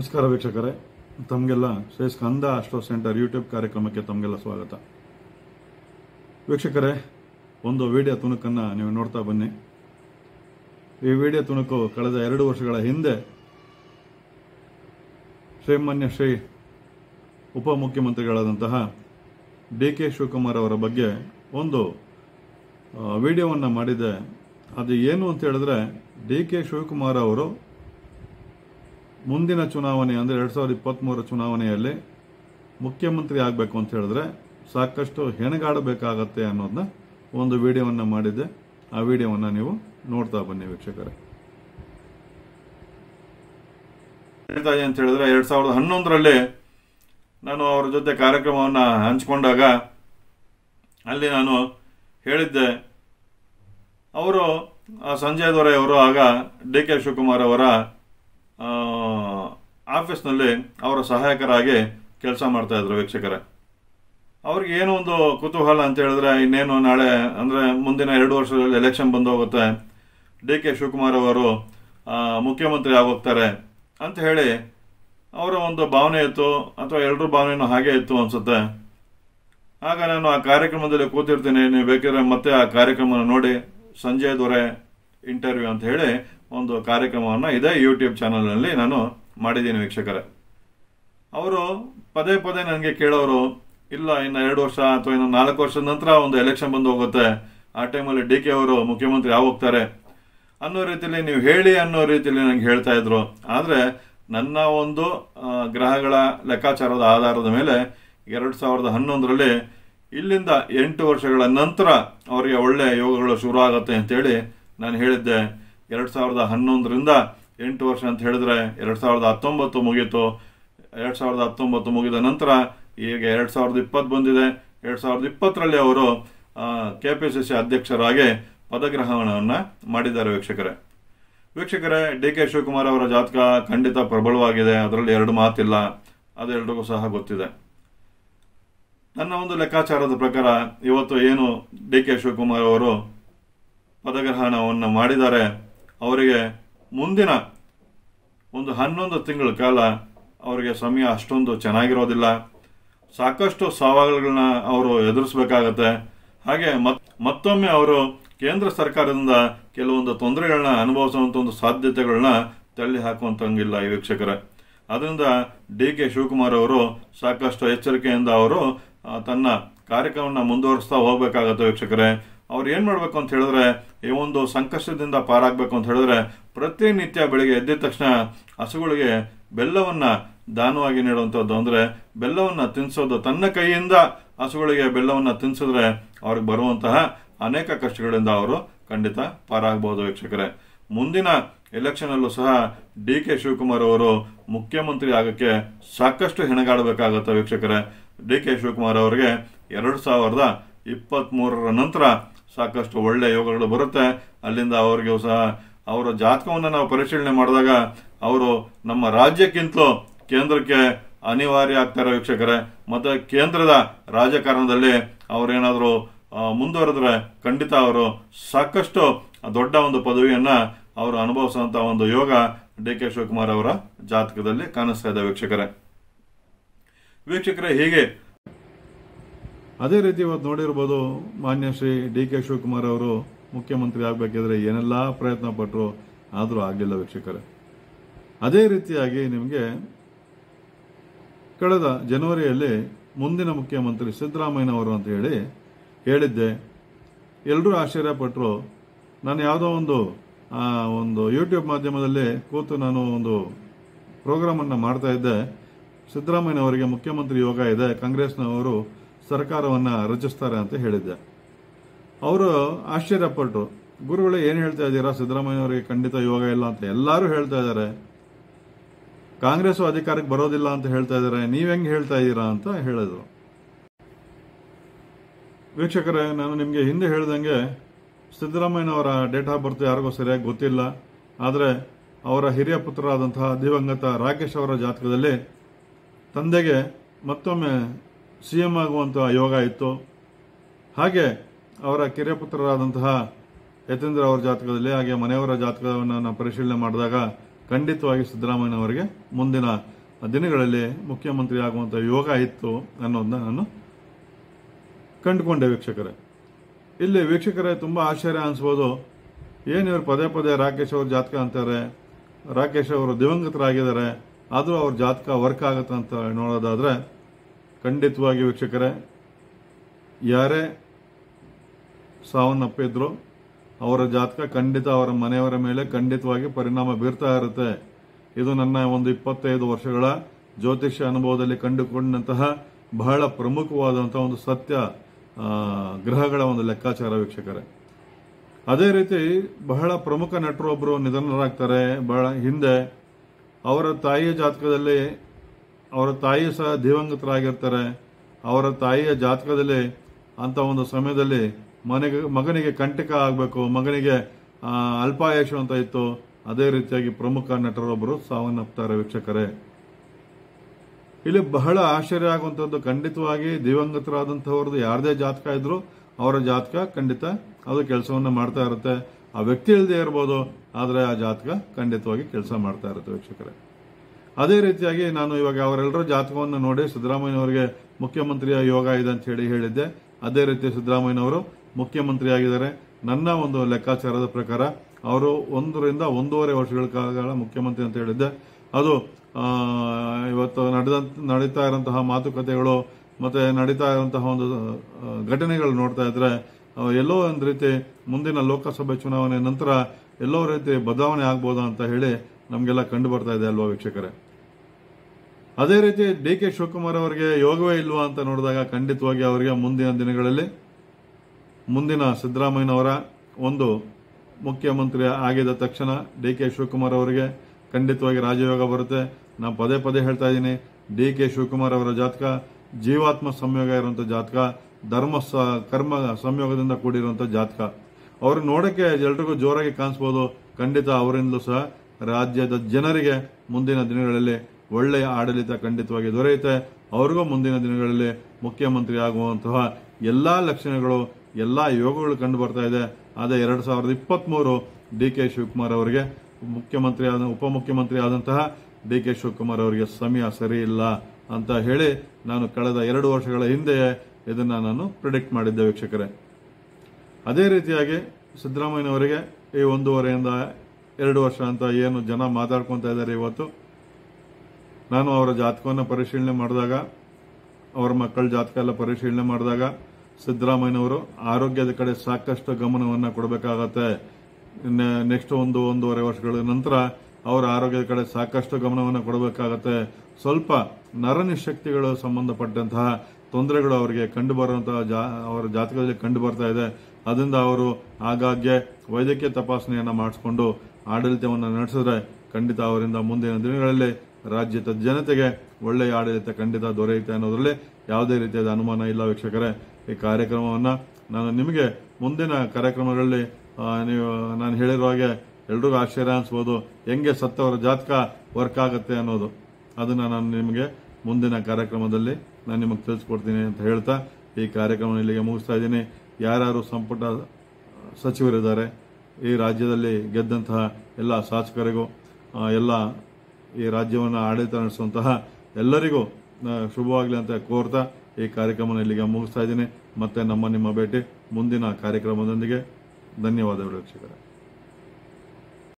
ನಮಸ್ಕಾರ ವೀಕ್ಷಕರೇ ತಮಗೆಲ್ಲ Shri Skanda astro centre YouTube ಕಾರ್ಯಕ್ರಮಕ್ಕೆ ತಮಗೆಲ್ಲ ಸ್ವಾಗತ ವೀಕ್ಷಕರೇ ಒಂದು ವಿಡಿಯೋ ತುಣುಕನ್ನು ನೀವು ನೋಡ್ತಾ ಬನ್ನಿ ಈ ವಿಡಿಯೋ ತುಣುಕು ಕಳೆದ ಎರಡು ವರ್ಷಗಳ ಹಿಂದೆ ಶ್ರೀಮಾನ್ಯ ಶ್ರೀ ಉಪಮುಖ್ಯಮಂತ್ರಿಗಳಾದಂತಹ ಡಿ ಕೆ ಶಿವಕುಮಾರ್ ಅವರ ಬಗ್ಗೆ ಒಂದು ವಿಡಿಯೋವನ್ನು ಮಾಡಿದ್ದೆ ಅದು ಏನು ಅಂತ ಹೇಳಿದ್ರೆ ಡಿ ಕೆ ಶಿವಕುಮಾರ್ ಅವರು ಮುಂದಿನ ಚುನಾವಣೆ ಅಂದರೆ ಎರಡು ಸಾವಿರದ ಇಪ್ಪತ್ತ್ಮೂರರ ಚುನಾವಣೆಯಲ್ಲಿ ಮುಖ್ಯಮಂತ್ರಿ ಆಗಬೇಕು ಅಂತ ಹೇಳಿದ್ರೆ ಸಾಕಷ್ಟು ಹೆಣಗಾಡಬೇಕಾಗತ್ತೆ ಅನ್ನೋದನ್ನ ಒಂದು ವಿಡಿಯೋವನ್ನು ಮಾಡಿದ್ದೆ ಆ ವಿಡಿಯೋವನ್ನು ನೀವು ನೋಡ್ತಾ ಬನ್ನಿ ವೀಕ್ಷಕರೇ ಹೇಳ್ತಾ ಇದೆ ಅಂತ ಹೇಳಿದ್ರೆ ಎರಡು ಸಾವಿರದ ಹನ್ನೊಂದರಲ್ಲಿ ನಾನು ಅವ್ರ ಜೊತೆ ಕಾರ್ಯಕ್ರಮವನ್ನು ಹಂಚಿಕೊಂಡಾಗ ಅಲ್ಲಿ ನಾನು ಹೇಳಿದ್ದೆ ಅವರು ಆ ಸಂಜಯ್ ದೊರೆ ಅವರು ಆಗ ಡಿ ಕೆ ಶಿವಕುಮಾರ್ ಅವರ ಆ, ಆಫೀಸ್ನಲ್ಲಿ ಅವರ ಸಹಾಯಕರಾಗಿ ಕೆಲಸ ಮಾಡ್ತಾ ಇದ್ರು ವೀಕ್ಷಕರೇ ಅವ್ರಿಗೆ ಏನೋ ಒಂದು ಕುತೂಹಲ ಅಂತ ಹೇಳಿದ್ರೆ ಇನ್ನೇನು ನಾಳೆ ಅಂದರೆ ಮುಂದಿನ ಎರಡು ವರ್ಷದಲ್ಲಿ ಎಲೆಕ್ಷನ್ ಬಂದು ಹೋಗುತ್ತೆ ಡಿ ಕೆ ಶಿವಕುಮಾರ್ ಅವರು ಆ, ಮುಖ್ಯಮಂತ್ರಿ ಆಗೋಗ್ತಾರೆ ಅಂತ ಹೇಳಿ ಅವರ ಒಂದು ಭಾವನೆ ಇತ್ತು ಅಥವಾ ಎಲ್ಲರ ಭಾವನೆನೂ ಹಾಗೆ ಇತ್ತು ಅನ್ಸುತ್ತೆ ಆಗ ನಾನು ಆ ಕಾರ್ಯಕ್ರಮದಲ್ಲಿ ಕೂತಿರ್ತೀನಿ ನೀವು ಬೇಕಿದ್ರೆ ಮತ್ತೆ ಆ ಕಾರ್ಯಕ್ರಮನ ನೋಡಿ ಸಂಜಯ್ ದೊರೆ ಇಂಟರ್ವ್ಯೂ ಅಂತ ಹೇಳಿ ಒಂದು ಕಾರ್ಯಕ್ರಮವನ್ನು ಇದೇ ಯೂಟ್ಯೂಬ್ ಚಾನಲ್ನಲ್ಲಿ ನಾನು ಮಾಡಿದ್ದೀನಿ ವೀಕ್ಷಕರೇ ಅವರು ಪದೇ ಪದೇ ನನಗೆ ಕೇಳೋರು ಇಲ್ಲ ಇನ್ನು ಎರಡು ವರ್ಷ ಅಥವಾ ಇನ್ನು ನಾಲ್ಕು ವರ್ಷದ ನಂತರ ಒಂದು ಎಲೆಕ್ಷನ್ ಬಂದು ಹೋಗುತ್ತೆ ಆ ಟೈಮಲ್ಲಿ ಡಿ ಕೆ ಅವರು ಮುಖ್ಯಮಂತ್ರಿ ಆಗೋಗ್ತಾರೆ ಅನ್ನೋ ರೀತಿಯಲ್ಲಿ ನೀವು ಹೇಳಿ ಅನ್ನೋ ರೀತಿಯಲ್ಲಿ ನನಗೆ ಹೇಳ್ತಾ ಇದ್ರು ಆದರೆ ನನ್ನ ಒಂದು ಆ, ಗ್ರಹಗಳ ಲೆಕ್ಕಾಚಾರದ ಆಧಾರದ ಮೇಲೆ ಎರಡು ಸಾವಿರದ ಹನ್ನೊಂದರಲ್ಲಿ ಇಲ್ಲಿಂದ ಎಂಟು ವರ್ಷಗಳ ನಂತರ ಅವರಿಗೆ ಒಳ್ಳೆ ಯೋಗಗಳು ಶುರು ಆಗುತ್ತೆ ಅಂತೇಳಿ ನಾನು ಹೇಳಿದ್ದೆ ಎರಡು ಸಾವಿರದ ಹನ್ನೊಂದರಿಂದ ಎಂಟು ವರ್ಷ ಅಂತ ಹೇಳಿದ್ರೆ ಎರಡು ಸಾವಿರದ ಹತ್ತೊಂಬತ್ತು ಮುಗೀತು ಎರಡು ಸಾವಿರದ ಹತ್ತೊಂಬತ್ತು ಮುಗಿದ ನಂತರ ಈಗ ಎರಡು ಸಾವಿರದ ಇಪ್ಪತ್ತು ಬಂದಿದೆ ಎರಡು ಸಾವಿರದ ಇಪ್ಪತ್ತರಲ್ಲಿ ಅವರು ಕೆ ಪಿ ಸಿ ಸಿ ಅಧ್ಯಕ್ಷರಾಗಿ ಪದಗ್ರಹಣವನ್ನು ಮಾಡಿದ್ದಾರೆ ವೀಕ್ಷಕರೇ ವೀಕ್ಷಕರೇ ಡಿ ಕೆ ಶಿವಕುಮಾರ್ ಅವರ ಜಾತಕ ಖಂಡಿತ ಪ್ರಬಲವಾಗಿದೆ ಅದರಲ್ಲಿ ಎರಡು ಮಾತಿಲ್ಲ ಅದು ಎಲ್ರಿಗೂ ಸಹ ಗೊತ್ತಿದೆ ನನ್ನ ಒಂದು ಲೆಕ್ಕಾಚಾರದ ಪ್ರಕಾರ ಇವತ್ತು ಏನು ಡಿ ಕೆ ಶಿವಕುಮಾರ್ ಅವರು ಪದಗ್ರಹಣವನ್ನು ಮಾಡಿದ್ದಾರೆ ಅವರಿಗೆ ಮುಂದಿನ ಒಂದು ಹನ್ನೊಂದು ತಿಂಗಳ ಕಾಲ ಅವರಿಗೆ ಸಮಯ ಅಷ್ಟೊಂದು ಚೆನ್ನಾಗಿರೋದಿಲ್ಲ ಸಾಕಷ್ಟು ಸವಾಲುಗಳನ್ನ ಅವರು ಎದುರಿಸಬೇಕಾಗತ್ತೆ ಹಾಗೆ ಮತ್ ಮತ್ತೊಮ್ಮೆ ಅವರು ಕೇಂದ್ರ ಸರ್ಕಾರದಿಂದ ಕೆಲವೊಂದು ತೊಂದರೆಗಳನ್ನ ಅನುಭವಿಸುವಂಥ ಒಂದು ಸಾಧ್ಯತೆಗಳನ್ನ ತಳ್ಳಿ ಹಾಕುವಂತಂಗಿಲ್ಲ ಈ ವೀಕ್ಷಕರೇ ಅದರಿಂದ ಡಿ ಕೆ ಶಿವಕುಮಾರ್ ಅವರು ಸಾಕಷ್ಟು ಎಚ್ಚರಿಕೆಯಿಂದ ಅವರು ಆ, ತನ್ನ ಕಾರ್ಯಕ್ರಮವನ್ನು ಮುಂದುವರಿಸ್ತಾ ಹೋಗ್ಬೇಕಾಗತ್ತೆ ವೀಕ್ಷಕರೇ ಅವ್ರು ಏನು ಮಾಡಬೇಕು ಅಂತ ಹೇಳಿದ್ರೆ ಈ ಒಂದು ಸಂಕಷ್ಟದಿಂದ ಪಾರಾಗಬೇಕು ಅಂತ ಹೇಳಿದ್ರೆ ಪ್ರತಿನಿತ್ಯ ಬೆಳಿಗ್ಗೆ ಎದ್ದಿದ ತಕ್ಷಣ ಹಸುಗಳಿಗೆ ಬೆಲ್ಲವನ್ನ ದಾನವಾಗಿ ನೀಡುವಂಥದ್ದು ಅಂದರೆ ಬೆಲ್ಲವನ್ನ ತಿನ್ನಿಸೋದು ತನ್ನ ಕೈಯಿಂದ ಹಸುಗಳಿಗೆ ಬೆಲ್ಲವನ್ನ ತಿನ್ಸಿದ್ರೆ ಅವ್ರಿಗೆ ಬರುವಂತಹ ಅನೇಕ ಕಷ್ಟಗಳಿಂದ ಅವರು ಖಂಡಿತ ಪಾರಾಗಬಹುದು ವೀಕ್ಷಕರೇ ಮುಂದಿನ ಎಲೆಕ್ಷನ್ ಅಲ್ಲೂ ಸಹ ಡಿ ಕೆ ಶಿವಕುಮಾರ್ ಅವರು ಮುಖ್ಯಮಂತ್ರಿ ಆಗಕ್ಕೆ ಸಾಕಷ್ಟು ಹೆಣಗಾಡಬೇಕಾಗತ್ತೆ ವೀಕ್ಷಕರೇ ಡಿ ಕೆ ಶಿವಕುಮಾರ್ ಅವರಿಗೆ ಎರಡು ಸಾವಿರದ ಇಪ್ಪತ್ತ್ ಮೂರರ ನಂತರ ಸಾಕಷ್ಟು ಒಳ್ಳೆ ಯೋಗಗಳು ಬರುತ್ತೆ ಅಲ್ಲಿಂದ ಅವರಿಗೂ ಸಹ ಅವರ ಜಾತಕವನ್ನು ನಾವು ಪರಿಶೀಲನೆ ಮಾಡಿದಾಗ ಅವರು ನಮ್ಮ ರಾಜ್ಯಕ್ಕಿಂತಲೂ ಕೇಂದ್ರಕ್ಕೆ ಅನಿವಾರ್ಯ ಆಗ್ತಾರೆ ವೀಕ್ಷಕರೇ ಮತ್ತೆ ಕೇಂದ್ರದ ರಾಜಕಾರಣದಲ್ಲಿ ಅವರೇನಾದರೂ ಮುಂದುವರೆದ್ರೆ ಖಂಡಿತ ಅವರು ಸಾಕಷ್ಟು ದೊಡ್ಡ ಒಂದು ಪದವಿಯನ್ನ ಅವರು ಅನುಭವಿಸುವಂತ ಒಂದು ಯೋಗ ಡಿ ಕೆ ಶಿವಕುಮಾರ್ ಅವರ ಜಾತಕದಲ್ಲಿ ಕಾಣಿಸ್ತಾ ಇದೆ ವೀಕ್ಷಕರೇ ವೀಕ್ಷಕರೇ ಹೀಗೆ ಅದೇ ರೀತಿ ಇವತ್ತು ನೋಡಿರ್ಬೋದು ಮಾನ್ಯ ಶ್ರೀ ಡಿ ಕೆ ಶಿವಕುಮಾರ್ ಅವರು ಮುಖ್ಯಮಂತ್ರಿ ಆಗಬೇಕಿದ್ರೆ ಏನೆಲ್ಲ ಪ್ರಯತ್ನ ಪಟ್ಟರು ಆದರೂ ಆಗಲಿಲ್ಲ ವೀಕ್ಷಕರೇ ಅದೇ ರೀತಿಯಾಗಿ ನಿಮಗೆ ಕಳೆದ ಜನವರಿಯಲ್ಲಿ ಮುಂದಿನ ಮುಖ್ಯಮಂತ್ರಿ ಸಿದ್ದರಾಮಯ್ಯನವರು ಅಂತ ಹೇಳಿ ಹೇಳಿದ್ದೆ ಎಲ್ಲರೂ ಆಶ್ಚರ್ಯಪಟ್ಟರು ನಾನು ಯಾವುದೋ ಒಂದು ಆ, ಒಂದು ಯೂಟ್ಯೂಬ್ ಮಾಧ್ಯಮದಲ್ಲಿ ಕೂತು ನಾನು ಒಂದು ಪ್ರೋಗ್ರಾಮನ್ನು ಮಾಡ್ತಾ ಇದ್ದೆ ಸಿದ್ದರಾಮಯ್ಯನವರಿಗೆ ಮುಖ್ಯಮಂತ್ರಿ ಯೋಗ ಇದೆ ಕಾಂಗ್ರೆಸ್ನವರು ಸರ್ಕಾರವನ್ನು ರಚಿಸ್ತಾರೆ ಅಂತ ಹೇಳಿದ್ದೆ ಅವರು ಆಶ್ಚರ್ಯಪಟ್ಟರು ಗುರುಗಳೇ ಏನು ಹೇಳ್ತಾ ಇದ್ದೀರಾ ಸಿದ್ದರಾಮಯ್ಯನವರಿಗೆ ಖಂಡಿತ ಯೋಗ ಇಲ್ಲ ಅಂತ ಎಲ್ಲರೂ ಹೇಳ್ತಾ ಇದ್ದಾರೆ ಕಾಂಗ್ರೆಸ್ ಅಧಿಕಾರಕ್ಕೆ ಬರೋದಿಲ್ಲ ಅಂತ ಹೇಳ್ತಾ ಇದ್ದಾರೆ ನೀವ್ ಹೆಂಗ್ ಹೇಳ್ತಾ ಇದ್ದೀರಾ ಅಂತ ಹೇಳಿದ್ರು ವೀಕ್ಷಕರೇ ನಾನು ನಿಮಗೆ ಹಿಂದೆ ಹೇಳ್ದಂಗೆ ಸಿದ್ದರಾಮಯ್ಯನವರ ಡೇಟ್ ಆಫ್ ಬರ್ತ್ ಯಾರಿಗೂ ಸರಿಯಾಗಿ ಗೊತ್ತಿಲ್ಲ ಆದರೆ ಅವರ ಹಿರಿಯ ಪುತ್ರರಾದಂತಹ ದಿವಂಗತ ರಾಕೇಶ್ ಅವರ ಜಾತಕದಲ್ಲಿ ತಂದೆಗೆ ಮತ್ತೊಮ್ಮೆ ಸಿ ಎಂ ಆಗುವಂತಹ ಯೋಗ ಇತ್ತು ಹಾಗೆ ಅವರ ಕಿರಿಯ ಪುತ್ರರಾದಂತಹ ಯತೀಂದ್ರ ಅವರ ಜಾತಕದಲ್ಲಿ ಹಾಗೆ ಮನೆಯವರ ಜಾತಕವನ್ನು ನಾವು ಪರಿಶೀಲನೆ ಮಾಡಿದಾಗ ಖಂಡಿತವಾಗಿ ಸಿದ್ದರಾಮಯ್ಯನವರಿಗೆ ಮುಂದಿನ ದಿನಗಳಲ್ಲಿ ಮುಖ್ಯಮಂತ್ರಿ ಆಗುವಂಥ ಯೋಗ ಇತ್ತು ಅನ್ನೋದನ್ನ ನಾನು ಕಂಡುಕೊಂಡೆ ವೀಕ್ಷಕರೇ ಇಲ್ಲಿ ವೀಕ್ಷಕರೇ ತುಂಬ ಆಶ್ಚರ್ಯ ಅನಿಸ್ಬೋದು ಏನು ಇವರು ಪದೇ ಪದೇ ರಾಕೇಶ್ ಅವ್ರ ಜಾತಕ ಅಂತಾರೆ ರಾಕೇಶ್ ಅವರು ದಿವಂಗತರಾಗಿದ್ದಾರೆ ಆದರೂ ಅವ್ರ ಜಾತಕ ವರ್ಕ್ ಆಗುತ್ತೆ ಅಂತ ನೋಡೋದಾದ್ರೆ ಖಂಡಿತವಾಗಿ ವೀಕ್ಷಕರೇ ಯಾರೇ ಸಾವನ್ನಪ್ಪಿದ್ರು ಅವರ ಜಾತಕ ಖಂಡಿತ ಅವರ ಮನೆಯವರ ಮೇಲೆ ಖಂಡಿತವಾಗಿ ಪರಿಣಾಮ ಬೀರ್ತಾ ಇರುತ್ತೆ ಇದು ನನ್ನ ಒಂದು ಇಪ್ಪತ್ತೈದು ವರ್ಷಗಳ ಜ್ಯೋತಿಷ್ಯ ಅನುಭವದಲ್ಲಿ ಕಂಡುಕೊಂಡಂತಹ ಬಹಳ ಪ್ರಮುಖವಾದಂತಹ ಒಂದು ಸತ್ಯ ಆ, ಗ್ರಹಗಳ ಒಂದು ಲೆಕ್ಕಾಚಾರ ವೀಕ್ಷಕರೇ ಅದೇ ರೀತಿ ಬಹಳ ಪ್ರಮುಖ ನಟರು ಒಬ್ಬರು ನಿಧನರಾಗ್ತಾರೆ ಬಹಳ ಹಿಂದೆ ಅವರ ತಾಯಿಯ ಜಾತಕದಲ್ಲಿ ಅವರ ತಾಯಿ ಸಹ ದಿವಂಗತರಾಗಿರ್ತಾರೆ ಅವರ ತಾಯಿಯ ಜಾತಕದಲ್ಲಿ ಅಂತ ಒಂದು ಸಮಯದಲ್ಲಿ ಮನೆಗೆ ಮಗನಿಗೆ ಕಂಟಕ ಆಗಬೇಕು ಮಗನಿಗೆ ಆ, ಅಲ್ಪಾಯುಷು ಅಂತ ಇತ್ತು ಅದೇ ರೀತಿಯಾಗಿ ಪ್ರಮುಖ ನಟರೊಬ್ಬರು ಸಾವನ್ನಪ್ತಾರೆ ವೀಕ್ಷಕರೇ ಇಲ್ಲಿ ಬಹಳ ಆಶ್ಚರ್ಯ ಆಗುವಂಥದ್ದು ಖಂಡಿತವಾಗಿ ದಿವಂಗತರಾದಂಥವ್ರದ್ದು ಯಾರದೇ ಜಾತಕ ಇದ್ರು ಅವರ ಜಾತಕ ಖಂಡಿತ ಅದು ಕೆಲಸವನ್ನ ಮಾಡ್ತಾ ಇರುತ್ತೆ ಆ ವ್ಯಕ್ತಿ ಇಲ್ಲದೆ ಇರ್ಬೋದು ಆದರೆ ಆ ಜಾತಕ ಖಂಡಿತವಾಗಿ ಕೆಲಸ ಮಾಡ್ತಾ ಇರುತ್ತೆ ವೀಕ್ಷಕರೇ ಅದೇ ರೀತಿಯಾಗಿ ನಾನು ಇವಾಗ ಅವರೆಲ್ಲರ ಜಾತಕವನ್ನು ನೋಡಿ ಸಿದ್ದರಾಮಯ್ಯನವರಿಗೆ ಮುಖ್ಯಮಂತ್ರಿಯ ಯೋಗ ಇದೆ ಅಂತ ಹೇಳಿ ಹೇಳಿದ್ದೆ ಅದೇ ರೀತಿ ಸಿದ್ದರಾಮಯ್ಯನವರು ಮುಖ್ಯಮಂತ್ರಿ ಆಗಿದ್ದಾರೆ ನನ್ನ ಒಂದು ಲೆಕ್ಕಾಚಾರದ ಪ್ರಕಾರ ಅವರು ಒಂದರಿಂದ ಒಂದೂವರೆ ವರ್ಷಗಳ ಕಾಲ ಮುಖ್ಯಮಂತ್ರಿ ಅಂತ ಹೇಳಿದ್ದೆ ಅದು ಆ, ಇವತ್ತು ನಡೆದಂತ ನಡೀತಾ ಇರುವಂತಹ ಮಾತುಕತೆಗಳು ಮತ್ತೆ ನಡೀತಾ ಇರುವಂತಹ ಒಂದು ಆ, ಘಟನೆಗಳು ನೋಡ್ತಾ ಇದ್ರೆ ಆ, ಎಲ್ಲೋ ಒಂದು ರೀತಿ ಮುಂದಿನ ಲೋಕಸಭೆ ಚುನಾವಣೆ ನಂತರ ಎಲ್ಲೋ ರೀತಿ ಬದಲಾವಣೆ ಆಗ್ಬೋದಾ ಅಂತ ಹೇಳಿ ನಮಗೆಲ್ಲ ಕಂಡು ಬರ್ತಾ ಇದೆ ಅಲ್ವಾ ವೀಕ್ಷಕರೇ ಅದೇ ರೀತಿ ಡಿ ಕೆ ಶಿವಕುಮಾರ್ ಅವರಿಗೆ ಯೋಗವೇ ಇಲ್ವಾ ಅಂತ ನೋಡಿದಾಗ ಖಂಡಿತವಾಗಿ ಅವರಿಗೆ ಮುಂದಿನ ದಿನಗಳಲ್ಲಿ ಮುಂದಿನ ಸಿದ್ದರಾಮಯ್ಯನವರ ಒಂದು ಮುಖ್ಯಮಂತ್ರಿ ಆಗಿದ ತಕ್ಷಣ ಡಿ ಕೆ ಶಿವಕುಮಾರ್ ಅವರಿಗೆ ಖಂಡಿತವಾಗಿ ರಾಜಯೋಗ ಬರುತ್ತೆ ನಾನು ಪದೇ ಪದೇ ಹೇಳ್ತಾ ಇದ್ದೀನಿ ಡಿ ಕೆ ಶಿವಕುಮಾರ್ ಅವರ ಜಾತಕ ಜೀವಾತ್ಮ ಸಂಯೋಗ ಇರುವಂಥ ಜಾತಕ ಧರ್ಮ ಸ ಕರ್ಮ ಸಂಯೋಗದಿಂದ ಕೂಡಿರುವಂಥ ಜಾತಕ ಅವ್ರು ನೋಡಕ್ಕೆ ಎಲ್ರಿಗೂ ಜೋರಾಗಿ ಕಾಣಿಸ್ಬೋದು ಖಂಡಿತ ಅವರಿಂದಲೂ ಸಹ ರಾಜ್ಯದ ಜನರಿಗೆ ಮುಂದಿನ ದಿನಗಳಲ್ಲಿ ಒಳ್ಳೆಯ ಆಡಳಿತ ಖಂಡಿತವಾಗಿ ದೊರೆಯುತ್ತೆ ಅವ್ರಿಗೂ ಮುಂದಿನ ದಿನಗಳಲ್ಲಿ ಮುಖ್ಯಮಂತ್ರಿ ಆಗುವಂತಹ ಎಲ್ಲಾ ಲಕ್ಷಣಗಳು ಎಲ್ಲಾ ಯೋಗಗಳು ಕಂಡು ಬರ್ತಾ ಇದೆ ಅದೇ ಎರಡ್ ಸಾವಿರದ ಇಪ್ಪತ್ಮೂರು ಡಿ ಕೆ ಶಿವಕುಮಾರ್ ಅವರಿಗೆ ಮುಖ್ಯಮಂತ್ರಿ ಆದ ಉಪಮುಖ್ಯಮಂತ್ರಿ ಆದಂತಹ ಡಿ ಕೆ ಶಿವಕುಮಾರ್ ಅವರಿಗೆ ಸಮಯ ಸರಿ ಇಲ್ಲ ಅಂತ ಹೇಳಿ ನಾನು ಕಳೆದ ಎರಡು ವರ್ಷಗಳ ಹಿಂದೆ ಇದನ್ನ ನಾನು ಪ್ರಿಡಿಕ್ಟ್ ಮಾಡಿದ್ದೆ ವೀಕ್ಷಕರೇ ಅದೇ ರೀತಿಯಾಗಿ ಸಿದ್ದರಾಮಯ್ಯನವರಿಗೆ ಈ ಒಂದೂವರೆಯಿಂದ ಎರಡು ವರ್ಷ ಅಂತ ಏನು ಜನ ಮಾತಾಡ್ಕೊತಾ ಇದ್ದಾರೆ ಇವತ್ತು ನಾನು ಅವರ ಜಾತಕವನ್ನು ಪರಿಶೀಲನೆ ಮಾಡಿದಾಗ ಅವರ ಮಕ್ಕಳ ಜಾತಕ ಎಲ್ಲ ಪರಿಶೀಲನೆ ಮಾಡಿದಾಗ ಸಿದ್ದರಾಮಯ್ಯನವರು ಆರೋಗ್ಯದ ಕಡೆ ಸಾಕಷ್ಟು ಗಮನವನ್ನು ಕೊಡಬೇಕಾಗತ್ತೆ ನೆಕ್ಸ್ಟ್ ಒಂದು ಒಂದೂವರೆ ವರ್ಷಗಳ ನಂತರ ಅವರ ಆರೋಗ್ಯದ ಕಡೆ ಸಾಕಷ್ಟು ಗಮನವನ್ನು ಕೊಡಬೇಕಾಗತ್ತೆ ಸ್ವಲ್ಪ ನರನಿಶಕ್ತಿಗಳು ಸಂಬಂಧಪಟ್ಟಂತಹ ತೊಂದರೆಗಳು ಅವರಿಗೆ ಕಂಡು ಬರುವಂತಹ ಜಾ ಅವರ ಜಾತಕದಲ್ಲಿ ಕಂಡು ಬರ್ತಾ ಇದೆ ಅದರಿಂದ ಅವರು ಆಗಾಗ್ಗೆ ವೈದ್ಯಕೀಯ ತಪಾಸಣೆಯನ್ನು ಮಾಡಿಸಿಕೊಂಡು ಆಡಳಿತವನ್ನು ನಡೆಸಿದ್ರೆ ಖಂಡಿತ ಅವರಿಂದ ಮುಂದಿನ ದಿನಗಳಲ್ಲಿ ರಾಜ್ಯದ ಜನತೆಗೆ ಒಳ್ಳೆಯ ಆಡಳಿತ ಖಂಡಿತ ದೊರೆಯುತ್ತೆ ಅನ್ನೋದ್ರಲ್ಲಿ ಯಾವುದೇ ರೀತಿಯಾದ ಅನುಮಾನ ಇಲ್ಲ ವೀಕ್ಷಕರೇ ಈ ಕಾರ್ಯಕ್ರಮವನ್ನು ನಾನು ನಿಮಗೆ ಮುಂದಿನ ಕಾರ್ಯಕ್ರಮಗಳಲ್ಲಿ ಆ, ನೀವು ನಾನು ಹೇಳಿರೋ ಹಾಗೆ ಎಲ್ರಿಗೂ ಆಶ್ಚರ್ಯ ಅನಿಸ್ಬೋದು ಹೆಂಗೆ ಸತ್ತವರ ಜಾತಕ ವರ್ಕ್ ಆಗುತ್ತೆ ಅನ್ನೋದು ಅದನ್ನ ನಾನು ನಿಮಗೆ ಮುಂದಿನ ಕಾರ್ಯಕ್ರಮದಲ್ಲಿ ನಾನು ನಿಮಗೆ ತಿಳಿಸ್ಕೊಡ್ತೀನಿ ಅಂತ ಹೇಳ್ತಾ ಈ ಕಾರ್ಯಕ್ರಮ ಇಲ್ಲಿಗೆ ಮುಗಿಸ್ತಾ ಇದ್ದೀನಿ ಯಾರ್ಯಾರು ಸಂಪುಟ ಸಚಿವರಿದ್ದಾರೆ ಈ ರಾಜ್ಯದಲ್ಲಿ ಗೆದ್ದಂತಹ ಎಲ್ಲ ಶಾಸಕರಿಗೂ ಆ, ಎಲ್ಲ ಈ ರಾಜ್ಯವನ್ನು ಆಡಳಿತ ನಡೆಸುವಂತಹ ಎಲ್ಲರಿಗೂ ಆ, ಶುಭವಾಗಲಿ ಅಂತ ಕೋರ್ತಾ ಈ ಕಾರ್ಯಕ್ರಮನ ಇಲ್ಲಿಗೆ ಮುಗಿಸ್ತಾ ಇದ್ದೀನಿ ಮತ್ತೆ ನಮ್ಮ ನಿಮ್ಮ ಭೇಟಿ ಮುಂದಿನ ಕಾರ್ಯಕ್ರಮದೊಂದಿಗೆ ಧನ್ಯವಾದಗಳು ವೀಕ್ಷಕರೇ